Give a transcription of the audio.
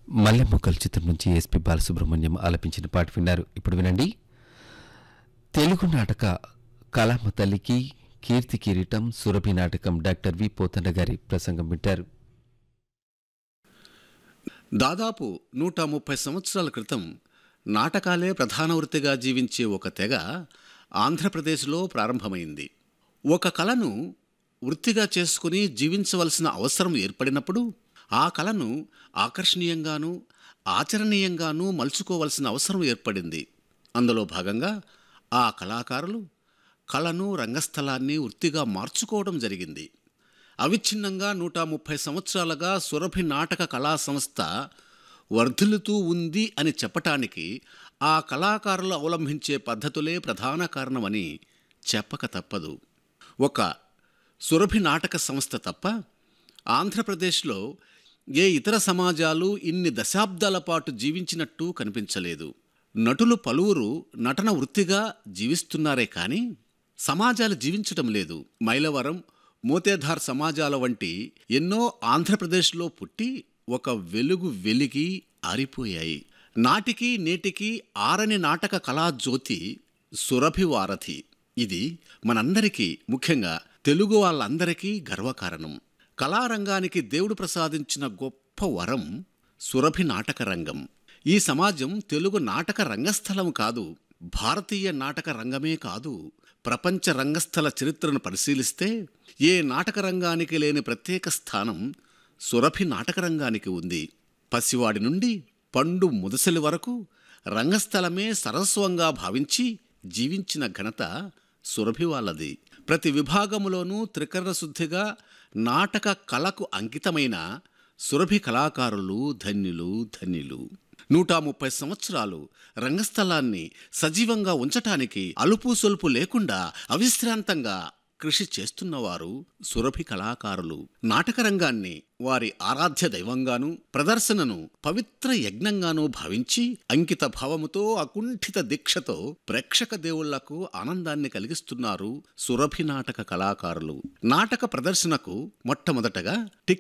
మల్లెమొక్కల చిత్రం నుంచి ఎస్పి బాలసుబ్రహ్మణ్యం ఆలపించిన పాట విన్నారు ఇప్పుడు వినండి తెలుగు నాటక కళామ తల్లికి కీర్తి కిరీటం సురభి నాటకం డాక్టర్ వి పోతన్న గారి ప్రసంగం వింటారు దాదాపు నూట ముప్పై సంవత్సరాల క్రితం నాటకాలే ప్రధాన వృత్తిగా జీవించే ఒక తెగ ఆంధ్రప్రదేశ్లో ప్రారంభమైంది ఒక కళను వృత్తిగా చేసుకుని జీవించవలసిన అవసరం ఏర్పడినప్పుడు ఆ కళను ఆకర్షణీయంగానూ ఆచరణీయంగానూ మలుచుకోవలసిన అవసరం ఏర్పడింది అందులో భాగంగా ఆ కళాకారులు కళను రంగస్థలాన్ని వృత్తిగా మార్చుకోవడం జరిగింది అవిచ్ఛిన్నంగా నూట ముప్పై సంవత్సరాలుగా సురభి నాటక కళా సంస్థ వర్ధిల్లుతూ ఉంది అని చెప్పటానికి ఆ కళాకారులు అవలంబించే పద్ధతులే ప్రధాన కారణమని చెప్పక తప్పదు ఒక సురభి నాటక సంస్థ తప్ప ఆంధ్రప్రదేశ్లో ఏ ఇతర సమాజాలు ఇన్ని దశాబ్దాల పాటు జీవించినట్టు కనిపించలేదు నటులు పలువురు నటన వృత్తిగా జీవిస్తున్నారే కానీ సమాజాలు జీవించటం లేదు మైలవరం మోతేధార్ సమాజాల వంటి ఎన్నో ఆంధ్రప్రదేశ్లో పుట్టి ఒక వెలుగు వెలిగి ఆరిపోయాయి నాటికి నేటికి ఆరని నాటక కళాజ్యోతి సురభివారధి ఇది మనందరికీ ముఖ్యంగా తెలుగు వాళ్ళందరికీ గర్వకారణం కళారంగానికి దేవుడు ప్రసాదించిన గొప్ప వరం సురభి నాటక రంగం ఈ సమాజం తెలుగు నాటక రంగస్థలం కాదు భారతీయ నాటక రంగమే కాదు ప్రపంచ రంగస్థల చరిత్రను పరిశీలిస్తే ఏ నాటక రంగానికి లేని ప్రత్యేక స్థానం సురభి నాటక రంగానికి ఉంది పసివాడి నుండి పండు ముదసలి వరకు రంగస్థలమే సరస్వంగా భావించి జీవించిన ఘనత సురభి వాళ్ళది ప్రతి విభాగములోనూ త్రికరణ శుద్ధిగా నాటక కళకు అంకితమైన సురభి కళాకారులు ధన్యులు ధన్యులు నూట ముప్పై సంవత్సరాలు రంగస్థలాన్ని సజీవంగా ఉంచటానికి అలుపు సొలుపు లేకుండా అవిశ్రాంతంగా కృషి చేస్తున్నవారు సురభి కళాకారులు నాటకరంగాన్ని వారి ఆరాధ్య దైవంగాను ప్రదర్శనను పవిత్ర యజ్ఞంగానూ భావించి అంకిత భావముతో అకుంఠిత దీక్షతో ప్రేక్షక దేవుళ్లకు ఆనందాన్ని కలిగిస్తున్నారు సురభి నాటక కళాకారులు నాటక ప్రదర్శనకు మొట్టమొదటగా టికెట్